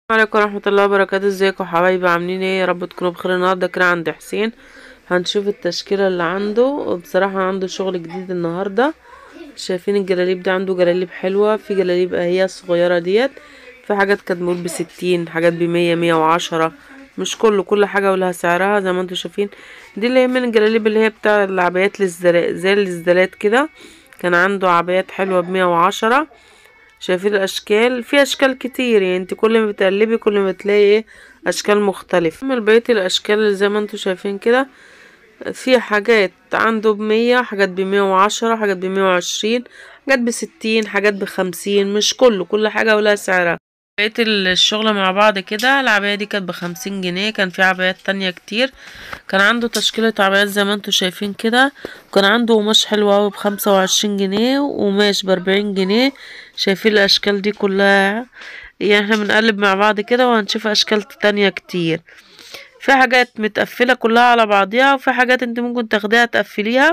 عليكم ورحمة الله وبركاته ازيكم حبايبي عاملين ايه يا رب تكونوا بخير النهارده كده عند حسين هنشوف التشكيلة اللي عنده بصراحة عنده شغل جديد النهاردة شايفين الجلاليب دي عنده جلاليب حلوة في جلاليب اهي الصغيرة ديت في حاجات كانت بنقول بستين حاجات بمية مية وعشرة مش كله كل حاجة ولها سعرها زي ما انتوا شايفين دي اللي هي من الجلاليب اللي هي بتاع العبايات للزلات زي الزلات كده كان عنده عبايات حلوة بمية وعشرة شايفين الاشكال في اشكال كتير يعني انت كل ما بتقلبي كل ما بتلاقي ايه اشكال مختلفة من بقية الاشكال اللي زي ما انتوا شايفين كده في حاجات عنده بمية حاجات بمية وعشرة حاجات بمية وعشرين حاجات بستين حاجات بخمسين مش كله كل حاجة ولها سعرها بقية الشغل مع بعض كده العباية دي كانت بخمسين جنيه كان في عبايات تانية كتير كان عنده تشكيلة عبايات زي ما انتوا شايفين كده وكان عنده قماش حلو اوي بخمسة وعشرين جنيه وقماش باربعين جنيه شايفين الاشكال دي كلها يعني احنا بنقلب مع بعض كده وهنشوف اشكال تانية كتير في حاجات متقفلة كلها على بعضيها وفي حاجات انت ممكن تاخديها تقفليها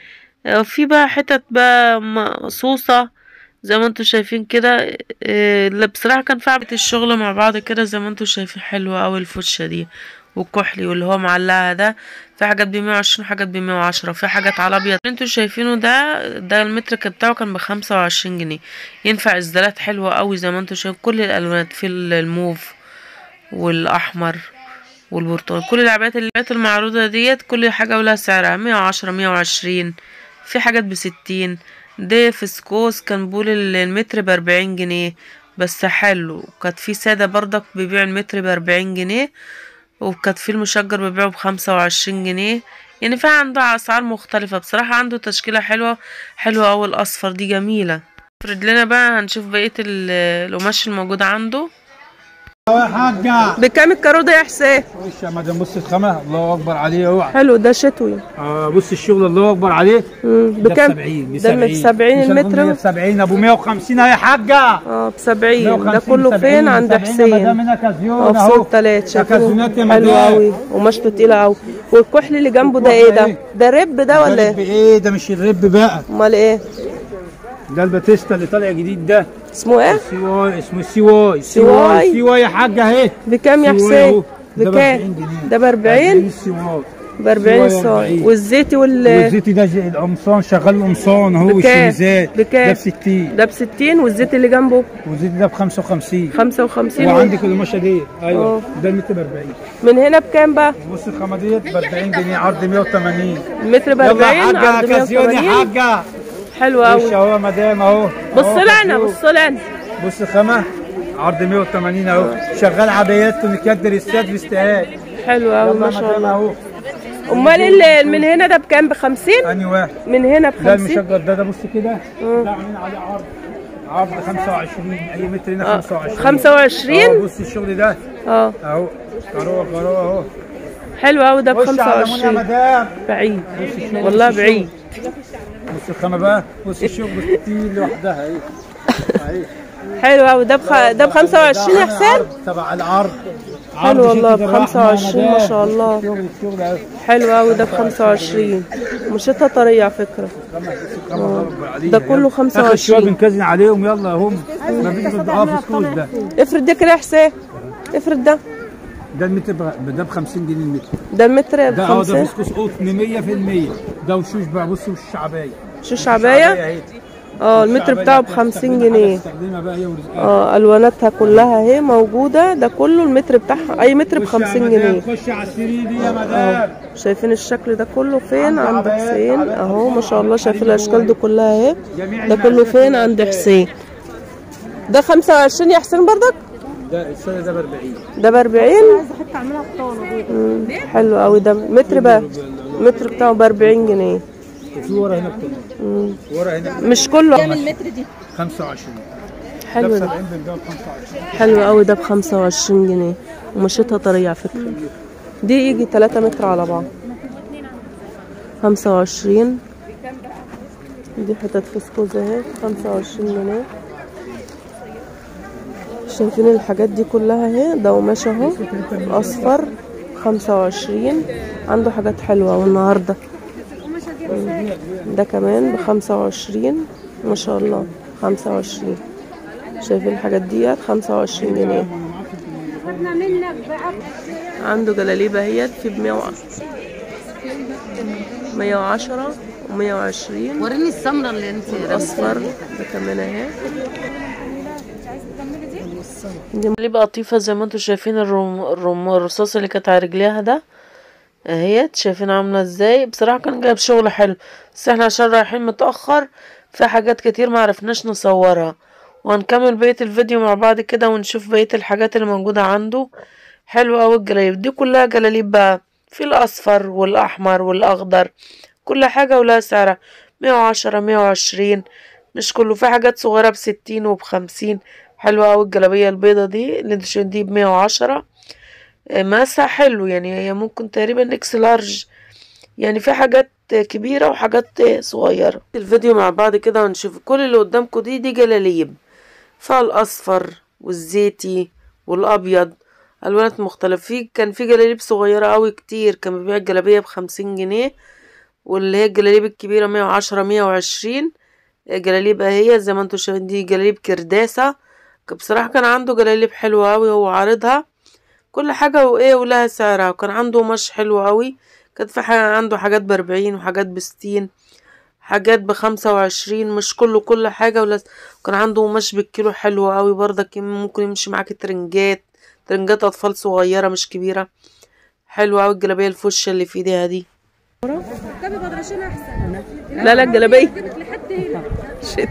في بقى حتت بقى مقصوصة زي ما انتوا شايفين كده اللي بصراحة كان في عبة الشغل مع بعض كده زي ما انتوا شايفين حلوة اوي الفرشة دي والكحلي واللي هو معلقها ده في حاجات بمية وعشرين حاجات بمية وعشرة في حاجات على ابيض اللي انتوا شايفينه ده ده المتر بتاعه كان بخمسة وعشرين جنيه ينفع ازدالات حلوة اوي زي ما انتوا شايفين كل الالوانات في الموف والاحمر والبرتقال كل العبايات العبايات المعروضة ديت كل حاجة ولها سعرها مية وعشرة مية وعشرين في حاجات بستين ده فسكوس كان بول المتر بأربعين جنيه بس حلو كانت في سادة برضك بيبيع المتر بأربعين جنيه وكانت في المشجر بيبيعه بخمسة وعشرين جنيه يعني في عنده أسعار مختلفة بصراحة عنده تشكيلة حلوة حلوة أوي الأصفر دي جميلة افرد لنا بقى هنشوف بقية القماش الموجودة عنده يا حاجة بكام الكارو ده يا حسين؟ وش يا مدام بص الخامة الله أكبر عليه اوعى حلو ده شتوي آه بص الشغل الله أكبر عليه مم، ده بكام؟ ب 70 ده ب 70 المتر ب 70 أبو 150 يا حاجة اه ب 70 ده 150 كله فين 70 عند 70 حسين مدام هنا كازيون اه في سوق أهو تلات كازونات يا شايفينه حلو مدام. قوي ومشته تقيله قوي والكحل اللي جنبه ده ايه ده ده رب ده ولا ده ايه إيه ده مش الرب بقى امال ايه ده الباتيستا اللي طالع جديد ده اسمه ايه سي واي اسمه السي واي سي واي. سي واي يا حاجة أهي بكام يا سي واي أهو. حسين ده ب بكام 40 جنيه. ده ب 40 السي واي ب 40 سي واي الصاع 40. والزيتي وال والزيت ده زي القمصان شغال قمصان اهو بكام؟ والشميزات بكام؟ ده ب 60 ده ب 60 والزيت اللي جنبه والزيت ده ب 55 55 وعندك القماشه دي اه. ايوه ده المتر ب 40 من هنا بكام بقى بص الخامه ديت ب 40 جنيه عرض 180 المتر ب يلا 40 يا حاجه عند كازيون يا 180 حاجه حلو وش قوي اهو يا مدام اهو بص اهو لنا كازيون. بص لنا بص الخامه عرض 180 اهو شغال عبايات ونكدر الساد في استقال حلو قوي يلا ما يا شاء مدام الله اهو امال اللي من هنا ده بكام ب 50 اني واحد من هنا ب ده 50 المشجر ده ده بص كده ده عاملين عليه عرض عرض 25 اي متر هنا 25 اه 25 بص الشغل ده اه اهو قروه قروه اهو حلو قوي ده ب خش على منى يا 25 مدام بعيد بص الشغل والله بص الشغل. بعيد بص الخامه بقى بص الشغل بستين لوحدها اهي اهي حلو قوي ده بخ... ده ب 25 يا ده حسين عرض تبع العرض حلو عرض والله شتي ب الرحمة يا 25 ما مدام. شاء الله. الشغل الشغل اهو حلو قوي ده ب 25 مشيتها طريه على فكره ده كله اخر شويه 25 بنكزن عليهم يلا هم ما فيش بالضعاف فسكوس ده افرد ده كده يا حسين افرد ده ده المتر ب- ده ب 50 جنيه المتر ده المتر ب ده اه ده 50 فسكوس قطن 100% ده وشوش بقى بص وش عبايه شوش عبايه اه المتر بتاعه ب 50 جنيه استخدمها بقى هي ورزقها اه الواناتها كلها اهي موجوده ده كله المتر بتاعها اي متر ب خش يا 50 مدام، جنيه خش على السرير دي يا اه مدام شايفين الشكل ده كله فين عنده عند عبايات، حسين عبايات اهو ما كتير، شاء الله شايفين حريمي الاشكال دي كلها اهي جميع ده كله المقاسات فين عند والأشكال. حسين ده 25 يا حسين برضك ده السنه ده ب 40 ده ب 40 مم، حلو قوي ده متر بقى متر بتاعه ب 40 جنيه وفي ورا هنا بتاع مم. ورا هنا مش كله 25 ده حلو ب ده 70 بنبيعه ب 25 حلو قوي ده ب 25 جنيه ومشيتها طرية على فكرة دي يجي 3 متر على بعض 25 دي حتت فسكوز اهي 25 جنيه شايفين الحاجات دي كلها اهي ده قماش اهو اصفر 25 عنده حاجات حلوة والنهارده ده كمان بخمسة وعشرين ما شاء الله خمسة وعشرين شايفين الحاجات ديت خمسة وعشرين جنيه خدنا منك بقى عنده جلاليب اهيت في بمية مية وعشرة ومية وعشرين وريني السمرة اللي انت اصفر ده كمان اهي دي جلابيب قطيفة زي ما انتوا شايفين الرم... الرم... الرصاص اللي كانت على رجليها ده اهيت شايفين عاملة ازاي بصراحة كان جايب شغل حلو بس احنا عشان رايحين متأخر في حاجات كتير معرفناش نصورها وهنكمل بقية الفيديو مع بعض كده ونشوف بقية الحاجات اللي موجودة عنده حلوة اوي الجلاليب دي كلها جلاليب بقى في الاصفر والاحمر والاخضر كل حاجة ولها سعرها مية وعشرة مية وعشرين مش كله في حاجات صغيرة بستين وبخمسين حلوة اوي الجلابية البيضة دي اللي انتوا شايفين دي بمية وعشرة مقاسها حلو يعني هي ممكن تقريبا اكس لارج يعني في حاجات كبيرة وحاجات صغيرة الفيديو مع بعض كده ونشوف كل اللي قدامكم دي دي جلاليب فيها الأصفر والزيتي والأبيض ألوانات مختلفة في كان في جلاليب صغيرة أوي كتير كان بيبيع الجلابية بخمسين جنيه واللي هي الجلاليب الكبيرة مية وعشرة مية وعشرين جلاليب اهي زي ما انتوا شايفين دي جلاليب كرداسة بصراحة كان عنده جلاليب حلوة أوي هو عارضها كل حاجة وإيه ولها سعرها وكان عنده قماش حلو أوي كانت في حاجة عنده حاجات بأربعين وحاجات بستين حاجات بخمسة وعشرين مش كله كل حاجة ولا كان عنده قماش بالكيلو حلو أوي برضك ممكن يمشي معاكي ترنجات ترنجات أطفال صغيرة مش كبيرة حلوة أوي الجلابية الفوشة اللي في ايديها دي طب بدرشين احسن لا لا الجلابية جبت لحد هنا شت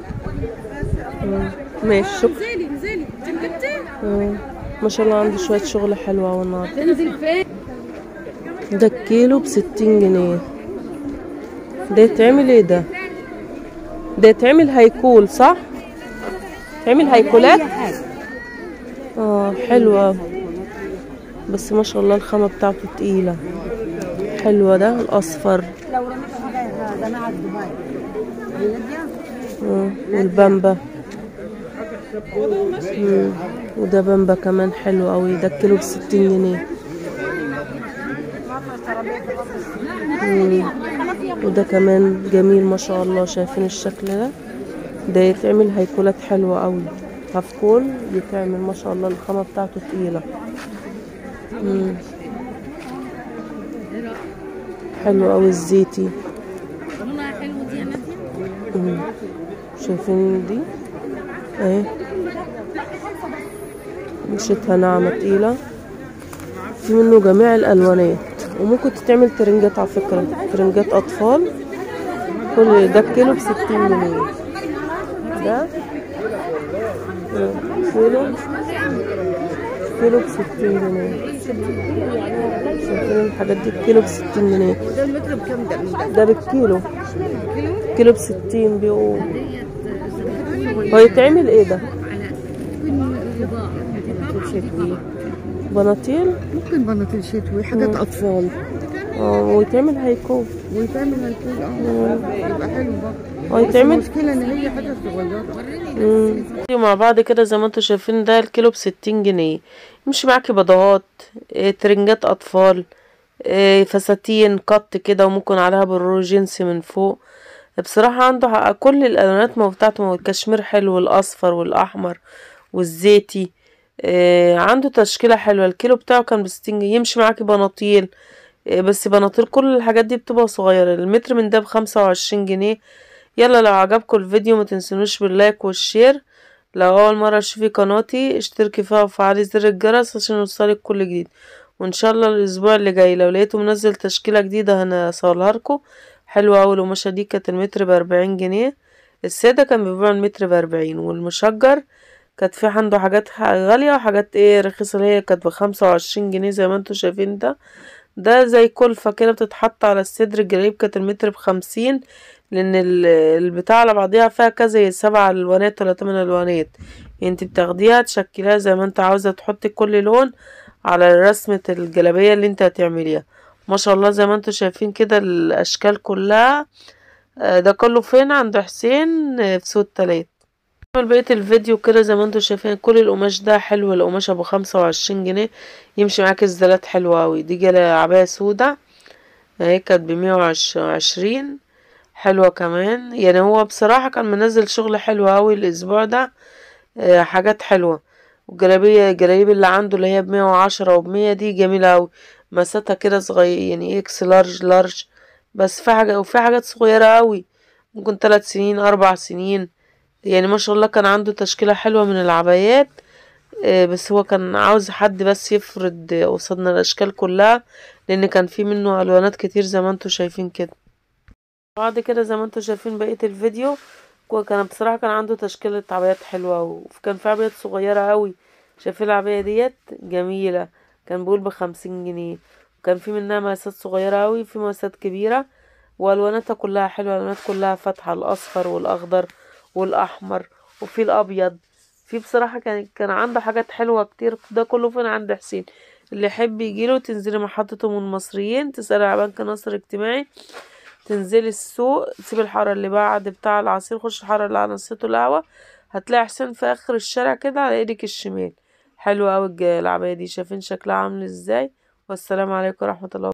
ماشي شكرا انزلي انزلي انت جبتي مم. ما شاء الله عنده شوية شغل حلو أوي النهاردة تنزل فين ده الكيلو بستين جنيه ده يتعمل ايه ده ده يتعمل هيكول صح يتعمل هيكولات اه حلوة بس ما شاء الله الخامة بتاعته تقيلة حلوة ده الأصفر آه، والبامبا مم. وده بامبا كمان حلو قوي ده الكيلو بستين جنيه مم. وده كمان جميل ما شاء الله شايفين الشكل ده ده يتعمل هيكولات حلوة قوي هفكول يتعمل ما شاء الله الخامة بتاعته تقيلة مم. حلو قوي الزيتي لونها حلو دي يا ناديه مم. شايفين دي اهي مشيتها ناعمة تقيلة في منه جميع الألوانات وممكن تتعمل ترنجات على فكرة ترنجات أطفال كل ده كيلو بستين جنيه ده آه، كيلو كيلو بستين جنيه شايفين الحاجات دي الكيلو بستين جنيه ده المتر بكام ده ده بالكيلو كيلو بستين بيقول هو يتعمل ايه ده بناطيل ممكن بناطيل شتوي حاجات اطفال اه ويتعمل هيكون ويتعمل هيكون اه يبقى حلو برضه هو يتعمل المشكلة ان هي حاجة صغيرة مم. مع بعض كده زي ما انتوا شايفين ده الكيلو بستين جنيه يمشي معاكي بضاعات اه، ترنجات اطفال اه، فساتين قط كده وممكن عليها بالرو جينسي من فوق بصراحة عنده حق- كل الالوانات ما بتاعته ما الكشمير حلو الاصفر والاحمر والزيتي اه، عنده تشكيلة حلوة الكيلو بتاعه كان بستين جنيه يمشي معاكي بناطيل اه، بس بناطيل كل الحاجات دي بتبقى صغيرة المتر من ده بخمسة وعشرين جنيه يلا لو عجبكم الفيديو ما تنسونوش باللايك والشير لو اول مره تشوفي قناتي اشتركي فيها وفعلي زر الجرس عشان يوصلك كل جديد وان شاء الله الاسبوع اللي جاي لو لقيته منزل تشكيله جديده هنصورها لكم حلوه اوي القماشه دي كانت المتر بأربعين جنيه الساده كان بيبيع المتر بأربعين والمشجر كانت في عنده حاجات ح- غاليه وحاجات ايه رخيصه اللي هي كانت بخمسة وعشرين جنيه زي ما انتوا شايفين ده ده زي كلفة كده بتتحط على الصدر الجلابيب كانت المتر بخمسين لان ال- البتاع على بعضيها فيها كذا سبع الوانات ولا تمن الوانات يعني انت بتاخديها تشكليها زي ما انت عاوزة تحطي كل لون على رسمة الجلابية اللي انت هتعمليها ما شاء الله زي ما انتوا شايفين كده الاشكال كلها آه، ده كله فين عند حسين آه، في سوق تلات نكمل بقية الفيديو كده زي ما انتوا شايفين كل القماش ده حلو القماش ابو خمسة وعشرين جنيه يمشي معاك الزلات حلوة اوي دي جلا عباية سودا اهي كانت بمية وعشرين حلوة كمان يعني هو بصراحة كان منزل شغل حلو اوي الاسبوع ده آه، حاجات حلوة والجلابية الجلاليب اللي عنده اللي هي بمية وعشرة وبمية دي جميلة أوي مقاساتها كده صغير يعني اكس لارج لارج بس في حاجة وفي حاجات صغيرة أوي ممكن تلات سنين أربع سنين يعني ما شاء الله كان عنده تشكيلة حلوة من العبايات آه، بس هو كان عاوز حد بس يفرد قصادنا الأشكال كلها لأن كان في منه ألوانات كتير زي ما انتوا شايفين كده بعد كده زي ما انتوا شايفين بقية الفيديو كو- كان بصراحة كان عنده تشكيلة عبايات حلوة وكان في عبايات صغيرة أوي شايفين العباية ديت جميلة كان بيقول بخمسين جنيه وكان في منها مقاسات صغيرة أوي في مقاسات كبيرة والواناتها كلها حلوه الوانات كلها فاتحه الاصفر والاخضر والاحمر وفي الابيض في بصراحه كان كان عنده حاجات حلوه كتير ده كله فين عند حسين اللي يحب يجيله تنزلي محطة ام المصريين تسألي على بنك نصر اجتماعي تنزلي السوق تسيبي الحارة اللي بعد بتاع العصير خش الحارة اللي على نصيته القهوة هتلاقي حسين في اخر الشارع كده على ايدك الشمال حلوة اوي الج- العباية دي شايفين شكلها عامل ازاي والسلام عليكم ورحمة الله